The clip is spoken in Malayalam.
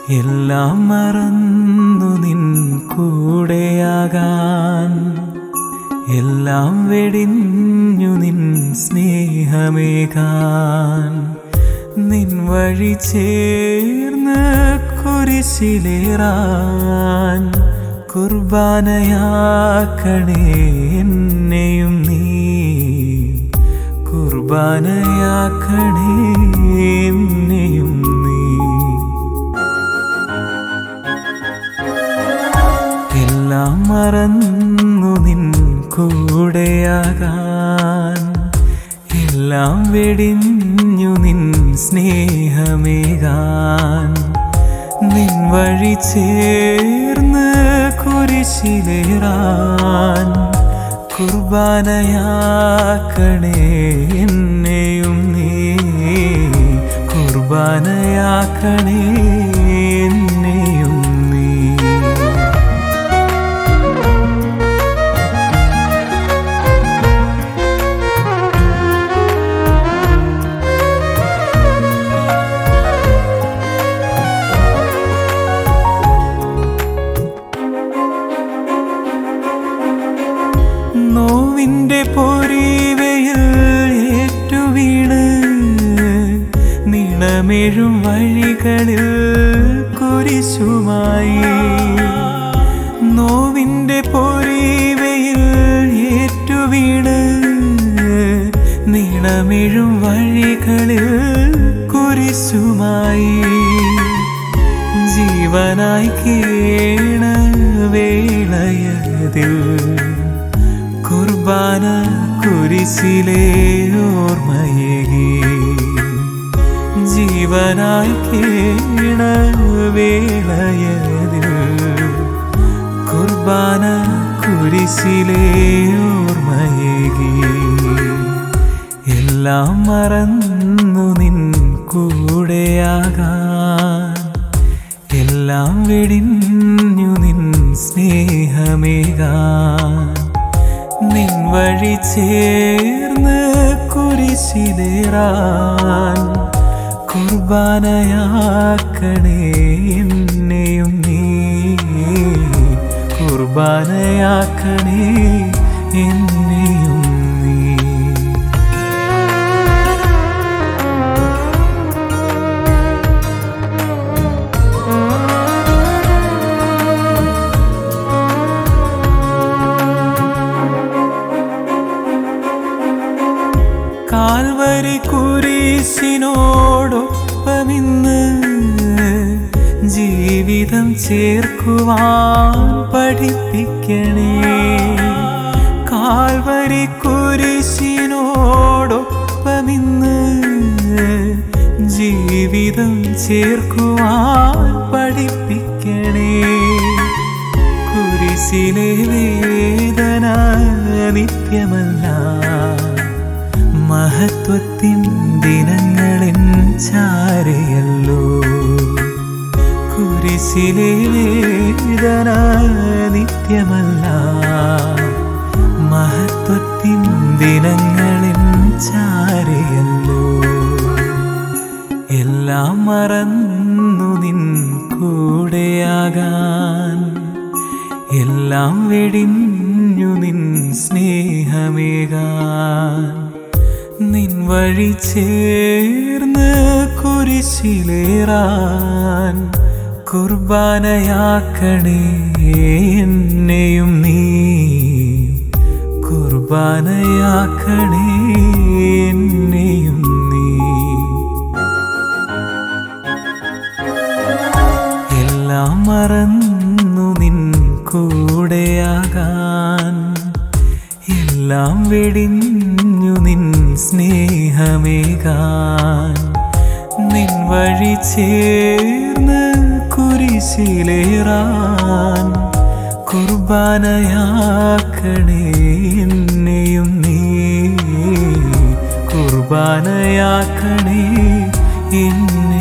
എല്ലാം മറന്നു നിൻ കൂടെയാകാൻ എല്ലാം വെടിഞ്ഞു നിൻ സ്നേഹമേകാൻ നിൻ വഴി ചേർന്ന് കുരിശിലേറാൻ കുർബാനയാക്കണേ എന്നെയും നീ കുർബാനയാക്കണേ എന്നെയും നീ എല്ലാം മറന്നു നിൻ കൂടെയാകാൻ എല്ലാം വെടിഞ്ഞു നിൻ സ്നേഹമേകാൻ നിൻ വഴി ചേർന്ന് കുരിശിലേറാൻ കുർബാനയാക്കണേ എന്നെയും നീ കുർബാനയാക്കണേ എന്നെയും നീ നോവിന്റെ പൊരിവയിൽ ഏറ്റുവീണ് നിണമെഴും വഴികളിൽ കുരിശുമായി നോവിന്റെ പൊരിവയിൽ ഏറ്റുവീണ് നിണമെഴും വഴികളിൽ കുരിശുമായി ജീവനായി കേണ വേളയതിൽ കുർബാന കുരിശിലെ ഓർമ്മയേകി ജീവനായി കേണ വേളയതിൽ കുർബാന കുരിശിലെ ഓർമ്മയേകി എല്ലാം മറന്നു നിൻ കൂടെയാകാൻ എല്ലാം വെടിഞ്ഞു നിൻ സ്നേഹമേകാൻ നിൻ വഴി ചേർന്ന് കുരിശിലേറാൻ കുർബാനയാക്കണേ എന്നെയും നീ കുർബാനയാക്കണേ എന്നെയും നീ കാൽവരി കുരിശിനോടൊപ്പമിന്ന് ജീവിതം ചേർക്കുവാൻ പഠിപ്പിക്കണേ കാൽവരി കുരിശിനോടൊപ്പമിന്ന് ജീവിതം ചേർക്കുവാൻ പഠിപ്പിക്കണേ കുരിശിലെ വേദന നിത്യമല്ല മഹത്വത്തിൻ ദിനങ്ങളെൻ ചാരയല്ലോ കുരിശിലെ വേദന നിത്യമല്ല മഹത്വത്തിൻ ദിനങ്ങളെൻ ചാരയല്ലോ എല്ലാം മറന്നു നിൻ കൂടെയാകാൻ എല്ലാം വെടിഞ്ഞു നിൻ സ്നേഹമേകാൻ നിൻ വഴി ചേർന്ന് കുരിശിലേറാൻ കുർബാനയാക്കണേ എന്നെയും നീ കുർബാനയാക്കണേ എന്നെയും നീ എല്ലാം മറന്നു നിൻ കൂടെയാകാൻ എല്ലാം വെടിഞ്ഞു നിൻ സ്നേഹമേകാൻ നിൻ വഴി ചേർന്ന് കുരിശിലേറാൻ കുർബാനയാക്കണേ എന്നെയും നീ കുർബാനയാക്കണേ എന്നെ